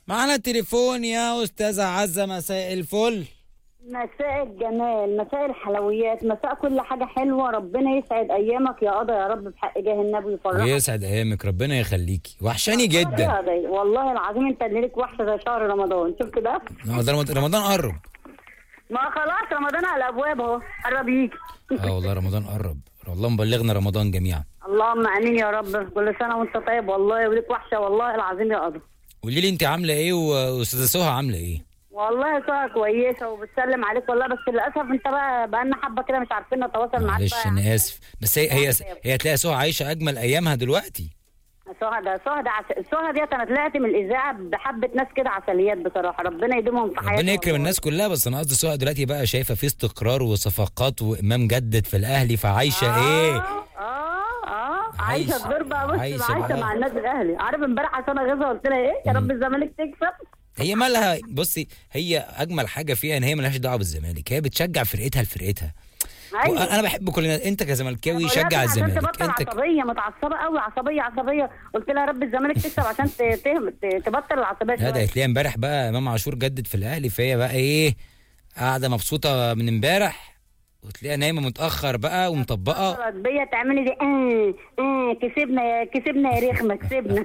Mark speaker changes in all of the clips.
Speaker 1: معانا تليفون يا استاذه عزه مساء الفل
Speaker 2: مساء الجمال مساء الحلويات مساء كل حاجة حلوة ربنا يسعد أيامك يا قضا يا رب بحق جاه النبي ويفرحك
Speaker 1: ويسعد ايامك ربنا يخليكي وحشاني جدا
Speaker 2: يا قضا، والله العظيم انت اللي ليك وحشة زي شهر رمضان شوف كده
Speaker 1: آه، ده رمضان- رمضان قرب
Speaker 2: ما خلاص رمضان على الأبواب أهو قرب يجي
Speaker 1: اه والله رمضان قرب والله مبلغنا رمضان جميعا
Speaker 2: اللهم امين يا رب كل سنة وانت طيب والله وليك وحشة والله العظيم يا قضا
Speaker 1: قولي لي انت عامله ايه واستاذه سهى عامله ايه
Speaker 2: والله ساعة كويسة وبتسلم عليك والله بس للأسف انت بقى بقالنا حبة كده مش عارفين نتواصل معاك
Speaker 1: معلش
Speaker 2: بقى
Speaker 1: انا اسف بس هي هي هي هتلاقي سهى عايشه اجمل ايامها دلوقتي
Speaker 2: سهى ده سهى ده عس... سهى ديت انا طلعت من الاذاعه بحبه ناس كده عسليات بصراحه ربنا يديمهم في حياتهم
Speaker 1: ربنا يكرم الناس كلها بس انا قصدي سهى دلوقتي بقى شايفه في استقرار وصفقات وامام جدد في الاهلي فعايشه ايه
Speaker 2: اه اه اه
Speaker 1: عايشة-
Speaker 2: عايشه الدور بقى بص
Speaker 1: عايشة
Speaker 2: عايشه,
Speaker 1: بقى.
Speaker 2: مع الناس الاهلي عارف امبارح عشان غزه قلت لها ايه يا رب الزمالك تكسب
Speaker 1: هي مالها بصي هي اجمل حاجه فيها ان هي ملهاش دعوه بالزمالك هي بتشجع فرقتها لفرقتها
Speaker 2: ايوه
Speaker 1: انا بحب كل الناس انت كزملكاوي
Speaker 2: بقول لها
Speaker 1: شجع
Speaker 2: كده عشان
Speaker 1: الزمالك
Speaker 2: تبطل
Speaker 1: انت ك-
Speaker 2: عصبيه متعصبه قوي عصبيه عصبيه قلت لها يا رب الزمالك تكسب عشان ت- ت- ت- تبطل العصبيه
Speaker 1: لا ده
Speaker 2: شوية.
Speaker 1: هتلاقيها امبارح بقى امام عاشور جدد في الاهلي فهي بقى ايه قاعده مبسوطه من امبارح وتلاقيها نايمه متاخر بقى ومطبقه
Speaker 2: اتصلت بيا تعملي دي اه اه كسبنا يا كسبنا يا رخمه كسبنا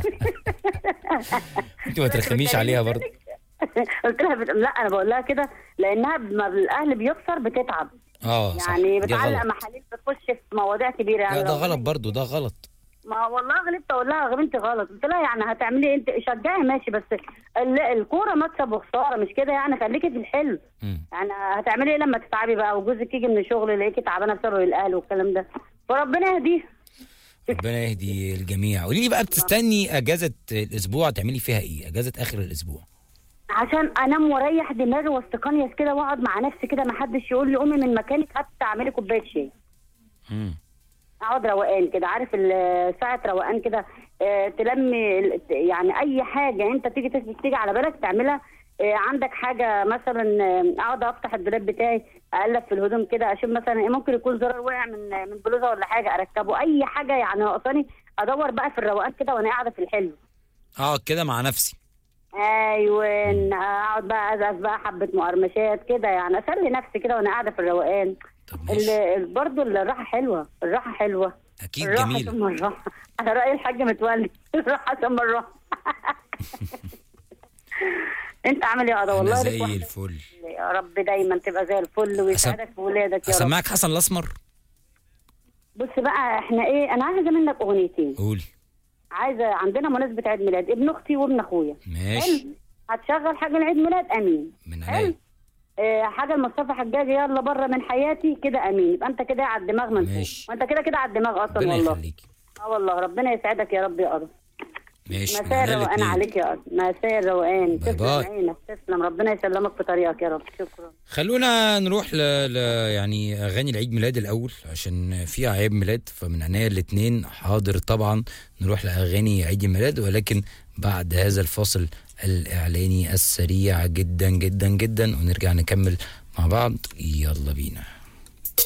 Speaker 1: انت ما ترخميش عليها برضه
Speaker 2: قلت لها بت... لا انا بقول لها كده لانها لما الاهل بيخسر بتتعب
Speaker 1: اه صح
Speaker 2: يعني
Speaker 1: دي
Speaker 2: بتعلق
Speaker 1: غلط
Speaker 2: محاليل بتخش في مواضيع كبيره يعني
Speaker 1: لا ده
Speaker 2: لو-
Speaker 1: غلط برضه ده غلط
Speaker 2: ما والله غلبت اقول لها يا بنتي غلط قلت لها يعني هتعملي إيه؟ انت شجعي ماشي بس ال- الكوره مكسب وخساره مش كده يعني خليكي في الحلو
Speaker 1: مم.
Speaker 2: يعني هتعملي ايه لما تتعبي بقى وجوزك يجي من الشغل يلاقيكي تعبانه بسبب الاهل والكلام ده فربنا يهديه
Speaker 1: ربنا يهدي الجميع قولي لي بقى بتستني اجازه الاسبوع تعملي فيها ايه اجازه اخر الاسبوع
Speaker 2: عشان انام واريح دماغي واستقنيس كده واقعد مع نفسي كده ما حدش يقول لي قومي من مكانك حتى اعملي كوبايه شاي
Speaker 1: مم.
Speaker 2: اقعد روقان كده عارف ال- ساعه روقان كده آه، تلمي ال- يعني اي حاجه انت تيجي تيجي تيجي على بالك تعملها آه، عندك حاجه مثلا آه، اقعد افتح الدولاب بتاعي اقلب في الهدوم كده اشوف مثلا إيه ممكن يكون زرار وقع من من بلوزه ولا حاجه اركبه اي حاجه يعني ناقصاني ادور بقى في الروقان كده وانا قاعده في الحلو
Speaker 1: اقعد كده مع نفسي
Speaker 2: ايوه اقعد بقى ازقز بقى حبه مقرمشات كده يعني اسلي نفسي كده وانا قاعده في الروقان
Speaker 1: طب
Speaker 2: ال-
Speaker 1: ماشي
Speaker 2: ال- برضه الراحه حلوه الراحه حلوه
Speaker 1: اكيد
Speaker 2: الراحه
Speaker 1: جميله
Speaker 2: ثم الراحه على راي الحاج متولي الراحه ثم الراحه انت عامل ايه يا قضا
Speaker 1: انا
Speaker 2: والله لك
Speaker 1: زي
Speaker 2: واحدة.
Speaker 1: الفل
Speaker 2: يا رب دايما تبقى زي الفل ويسعدك في ولادك يا رب
Speaker 1: اسمعك حسن الاسمر
Speaker 2: بص بقى احنا ايه انا عايزه منك اغنيتين
Speaker 1: قولي
Speaker 2: عايزه عندنا مناسبه عيد ميلاد ابن اختي وابن اخويا
Speaker 1: ماشي
Speaker 2: حلو هتشغل حاجه لعيد ميلاد امين
Speaker 1: من
Speaker 2: حلو
Speaker 1: عينيا
Speaker 2: آه، حاجه لمصطفى حجاج يلا بره من حياتي كده امين يبقى انت كده على الدماغ من
Speaker 1: ماشي.
Speaker 2: فوق وانت كده كده على الدماغ اصلا
Speaker 1: ربنا
Speaker 2: والله
Speaker 1: يخليكي
Speaker 2: اه والله ربنا يسعدك يا رب يا قرب
Speaker 1: ماشي
Speaker 2: مساء
Speaker 1: معانا
Speaker 2: الروقان
Speaker 1: الاتنين.
Speaker 2: عليك يا قرب مساء الروقان
Speaker 1: باي
Speaker 2: تسلم
Speaker 1: باي.
Speaker 2: عينك تسلم ربنا يسلمك في طريقك يا رب شكرا
Speaker 1: خلونا نروح ل... ل... يعني اغاني العيد ميلاد الاول عشان في عيد ميلاد فمن عينيا الاثنين حاضر طبعا نروح لاغاني عيد الميلاد ولكن بعد هذا الفاصل الاعلاني السريع جدا جدا جدا ونرجع نكمل مع بعض يلا بينا